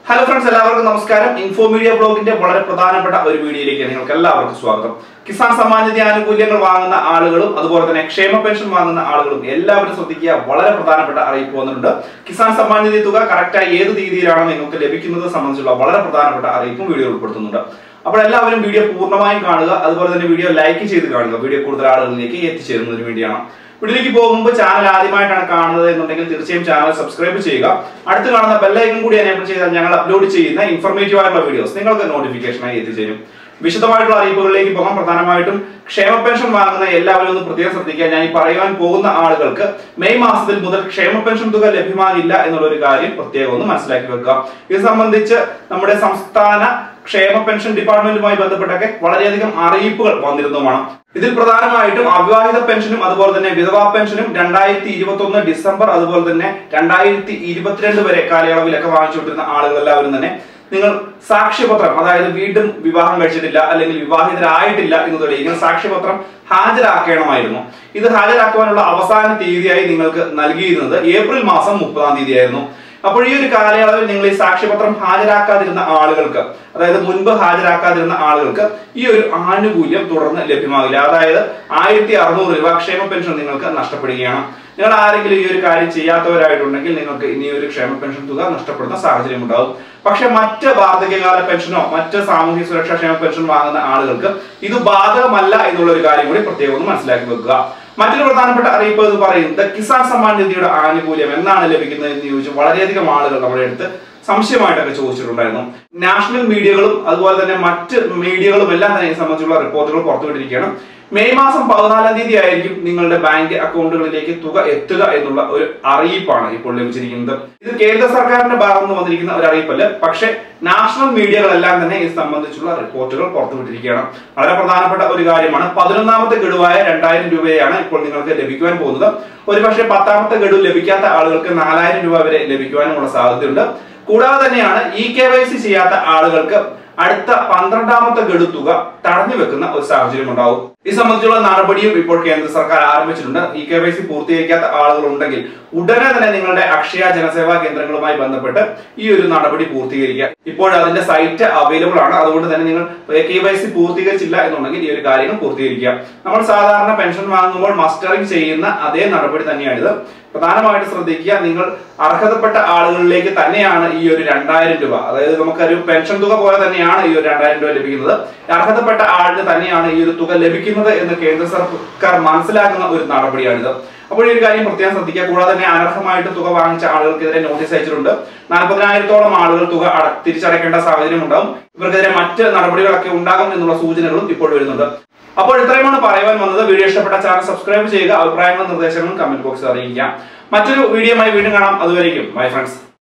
hello friends എല്ലാവർക്കും നമസ്കാരം info media ബ്ലോഗിന്റെ വളരെ പ്രധാനപ്പെട്ട ഒരു വീഡിയോയിലേക്ക് നിങ്ങൾക്ക് എല്ലാവർക്കും സ്വാഗതം കിസാൻ സമ്മാൻ നിധി ആനുകൂല്യങ്ങൾ വാങ്ങുന്ന ആളുകളും അതുപോലെ തന്നെ ക്ഷേമ പെൻഷൻ വാങ്ങുന്ന ആളുകളും എല്ലാവരും ശ്രദ്ധിക്കുക വളരെ പ്രധാനപ്പെട്ട അറിയിപ്പ് വന്നിട്ടുണ്ട് കിസാൻ സമ്മാൻ നിധി തുക കറക്റ്റായി ഏത് രീതിയിലാണ് നിങ്ങൾക്ക് ലഭിക്കുന്നത് സംബന്ധിച്ചുള്ള വളരെ പ്രധാനപ്പെട്ട അറിയിപ്പും വീഡിയോ ഉൾപ്പെടുത്തുന്നുണ്ട് അപ്പോൾ എല്ലാവരും വീഡിയോ പൂർണ്ണമായും കാണുക അതുപോലെ തന്നെ വീഡിയോ ലൈക്ക് ചെയ്ത് കാണുക വീഡിയോ കൂടുതൽ ആളുകളിലേക്ക് എത്തിച്ചേരുന്നതിന് വേണ്ടിയാണ് വീട്ടിലേക്ക് പോകുമ്പോൾ ചാനൽ ആദ്യമായിട്ടാണ് കാണുന്നത് എന്നുണ്ടെങ്കിൽ തീർച്ചയായും ചാനൽ സബ്സ്ക്രൈബ് ചെയ്യുക അടുത്ത് കാണുന്ന ബെല്ലൈക്കൺ കൂടി എനേബിൾ ചെയ്താൽ ഞങ്ങൾ അപ്ലോഡ് ചെയ്യുന്ന ഇൻഫർമേറ്റീവ് ആയിട്ടുള്ള വീഡിയോസ് നിങ്ങൾക്ക് നോട്ടിഫിക്കേഷനായി എത്തിച്ചേരും വിശദമായിട്ടുള്ള അറിയിപ്പുകളിലേക്ക് പോകാം പ്രധാനമായിട്ടും ക്ഷേമ പെൻഷൻ വാങ്ങുന്ന എല്ലാവരും ഒന്ന് പ്രത്യേകം ശ്രദ്ധിക്കുക ഞാൻ ഈ പറയുവാൻ പോകുന്ന ആളുകൾക്ക് മെയ് മാസത്തിൽ മുതൽ ക്ഷേമ പെൻഷൻ തുക ലഭ്യമാകില്ല എന്നുള്ള ഒരു കാര്യം പ്രത്യേകം ഒന്ന് മനസ്സിലാക്കി വെക്കുക ഇത് സംബന്ധിച്ച് നമ്മുടെ സംസ്ഥാന ക്ഷേമ പെൻഷൻ ഡിപ്പാർട്ട്മെന്റുമായി ബന്ധപ്പെട്ടൊക്കെ വളരെയധികം അറിയിപ്പുകൾ വന്നിരുന്നതുമാണ് ഇതിൽ പ്രധാനമായിട്ടും അവിവാഹിത പെൻഷനും അതുപോലെ തന്നെ വിധവാ പെൻഷനും രണ്ടായിരത്തി ഇരുപത്തി ഒന്ന് ഡിസംബർ അതുപോലെ തന്നെ രണ്ടായിരത്തി ഇരുപത്തിരണ്ട് വരെ കാലയളവിലൊക്കെ വാങ്ങിച്ചുകൊണ്ടിരുന്ന ആളുകൾ എല്ലാവരും തന്നെ നിങ്ങൾ സാക്ഷ്യപത്രം അതായത് വീണ്ടും വിവാഹം കഴിച്ചിട്ടില്ല അല്ലെങ്കിൽ വിവാഹിതരായിട്ടില്ല എന്ന് തെളിയിക്കുന്ന സാക്ഷ്യപത്രം ഹാജരാക്കണമായിരുന്നു ഇത് ഹാജരാക്കുവാനുള്ള അവസാന തീയതിയായി നിങ്ങൾക്ക് നൽകിയിരുന്നത് ഏപ്രിൽ മാസം മുപ്പതാം തീയതിയായിരുന്നു അപ്പോൾ ഈ ഒരു കാലയളവിൽ നിങ്ങൾ ഈ സാക്ഷ്യപത്രം ഹാജരാക്കാതിരുന്ന ആളുകൾക്ക് അതായത് മുൻപ് ഹാജരാക്കാതിരുന്ന ആളുകൾക്ക് ഈ ഒരു ആനുകൂല്യം തുടർന്ന് ലഭ്യമാകില്ല അതായത് ആയിരത്തി അറുന്നൂറ് രൂപ ക്ഷേമ പെൻഷൻ നിങ്ങൾക്ക് നഷ്ടപ്പെടുകയാണ് നിങ്ങൾ ആരെങ്കിലും ഈ ഒരു കാര്യം ചെയ്യാത്തവരായിട്ടുണ്ടെങ്കിൽ നിങ്ങൾക്ക് ഇനി ഒരു ക്ഷേമ പെൻഷൻ തുക നഷ്ടപ്പെടുന്ന സാഹചര്യം ഉണ്ടാവും പക്ഷെ മറ്റ് വാർദ്ധക്യകാല പെൻഷനോ മറ്റ് സാമൂഹ്യ സുരക്ഷാ ക്ഷേമ പെൻഷൻ വാങ്ങുന്ന ആളുകൾക്ക് ഇത് ബാധകമല്ല എന്നുള്ള ഒരു കാര്യം കൂടി പ്രത്യേകം ഒന്ന് മനസ്സിലാക്കി വെക്കുക മറ്റൊരു പ്രധാനപ്പെട്ട അറിയിപ്പ് എന്ന് പറയുന്നത് കിസാൻ സമ്മാൻ നിധിയുടെ ആനുകൂല്യം എന്നാണ് ലഭിക്കുന്നത് എന്ന് ചോദിച്ചു വളരെയധികം ആളുകൾ നമ്മുടെ അടുത്ത് സംശയമായിട്ടൊക്കെ ചോദിച്ചിട്ടുണ്ടായിരുന്നു നാഷണൽ മീഡിയകളും അതുപോലെ തന്നെ മറ്റ് മീഡിയകളും എല്ലാം തന്നെ ഇത് സംബന്ധിച്ചുള്ള റിപ്പോർട്ടുകൾ പുറത്തുവിട്ടിരിക്കുകയാണ് മെയ് മാസം പതിനാലാം തീയതി ആയിരിക്കും നിങ്ങളുടെ ബാങ്ക് അക്കൗണ്ടുകളിലേക്ക് തുക എത്തുക എന്നുള്ള ഒരു അറിയിപ്പാണ് ഇപ്പോൾ ലഭിച്ചിരിക്കുന്നത് ഇത് കേന്ദ്ര സർക്കാരിന്റെ ഭാഗത്ത് നിന്ന് വന്നിരിക്കുന്ന ഒരു അറിയിപ്പല്ല പക്ഷേ നാഷണൽ മീഡിയകളെല്ലാം തന്നെ ഇത് സംബന്ധിച്ചുള്ള റിപ്പോർട്ടുകൾ പുറത്തുവിട്ടിരിക്കുകയാണ് വളരെ പ്രധാനപ്പെട്ട ഒരു കാര്യമാണ് പതിനൊന്നാമത്തെ ഗഡുവായ രണ്ടായിരം രൂപയാണ് ഇപ്പോൾ നിങ്ങൾക്ക് ലഭിക്കുവാൻ പോകുന്നത് ഒരുപക്ഷെ പത്താമത്തെ ഗഡു ലഭിക്കാത്ത ആളുകൾക്ക് നാലായിരം രൂപ വരെ ലഭിക്കുവാനുമുള്ള സാധ്യതയുണ്ട് കൂടാതെ തന്നെയാണ് ഇ കെ വൈ സി ചെയ്യാത്ത ആളുകൾക്ക് അടുത്ത പന്ത്രണ്ടാമത്തെ ഗഡു തുക തടഞ്ഞു വെക്കുന്ന ഒരു സാഹചര്യം ഉണ്ടാവും ഇത് സംബന്ധിച്ചുള്ള നടപടിയും ഇപ്പോൾ കേന്ദ്ര സർക്കാർ ആരംഭിച്ചിട്ടുണ്ട് ഇ കെ വൈ സി പൂർത്തീകരിക്കാത്ത ആളുകൾ ഉണ്ടെങ്കിൽ ഉടനെ തന്നെ നിങ്ങളുടെ അക്ഷയ ജനസേവാ കേന്ദ്രങ്ങളുമായി ബന്ധപ്പെട്ട് ഈ ഒരു നടപടി പൂർത്തീകരിക്കുക ഇപ്പോൾ അതിന്റെ സൈറ്റ് അവൈലബിൾ ആണ് അതുകൊണ്ട് തന്നെ നിങ്ങൾ കെ വൈ സി പൂർത്തീകരിച്ചില്ല എന്നുണ്ടെങ്കിൽ ഈ ഒരു കാര്യങ്ങൾ പൂർത്തീകരിക്കുക നമ്മൾ സാധാരണ പെൻഷൻ വാങ്ങുമ്പോൾ മസ്റ്ററിംഗ് ചെയ്യുന്ന അതേ നടപടി തന്നെയാണിത് പ്രധാനമായിട്ട് ശ്രദ്ധിക്കുക നിങ്ങൾ അർഹതപ്പെട്ട ആളുകളിലേക്ക് തന്നെയാണ് ഈ ഒരു രണ്ടായിരം രൂപ അതായത് നമുക്കൊരു പെൻഷൻ തുക പോലെ തന്നെയാണ് ഈ ഒരു രണ്ടായിരം രൂപ ലഭിക്കുന്നത് അർഹതപ്പെട്ട ആളിന് തന്നെയാണ് ഈ ഒരു തുക ലഭിക്കുന്നത് എന്ന് കേന്ദ്ര സർക്കാർ മനസ്സിലാക്കുന്ന ഒരു നടപടിയാണിത് അപ്പോൾ ഈ ഒരു കാര്യം പ്രത്യേകം ശ്രദ്ധിക്കുക കൂടാതെ തന്നെ അനർഹമായിട്ട് തുക വാങ്ങിച്ച ആളുകൾക്കെതിരെ നോട്ടീസ് അയച്ചിട്ടുണ്ട് നാൽപ്പതിനായിരത്തോളം ആളുകൾ തുക അട തിരിച്ചടയ്ക്കേണ്ട സാഹചര്യം ഉണ്ടാവും ഇവർക്കെതിരെ മറ്റ് നടപടികളൊക്കെ ഉണ്ടാകും എന്നുള്ള സൂചനകളും ഇപ്പോൾ വരുന്നുണ്ട് അപ്പോൾ ഇത്രയുമാണ് പറയുവാൻ വന്നത് വീഡിയോ ഇഷ്ടപ്പെട്ട ചാനൽ സബ്സ്ക്രൈബ് ചെയ്യുക അഭിപ്രായങ്ങളും നിർദ്ദേശങ്ങളും കമന്റ് ബോക്സിൽ അറിയിക്കാം മറ്റൊരു വീഡിയോയുമായി വീണ്ടും കാണാം അതുവരെയും ബൈ ഫ്രണ്ട്സ്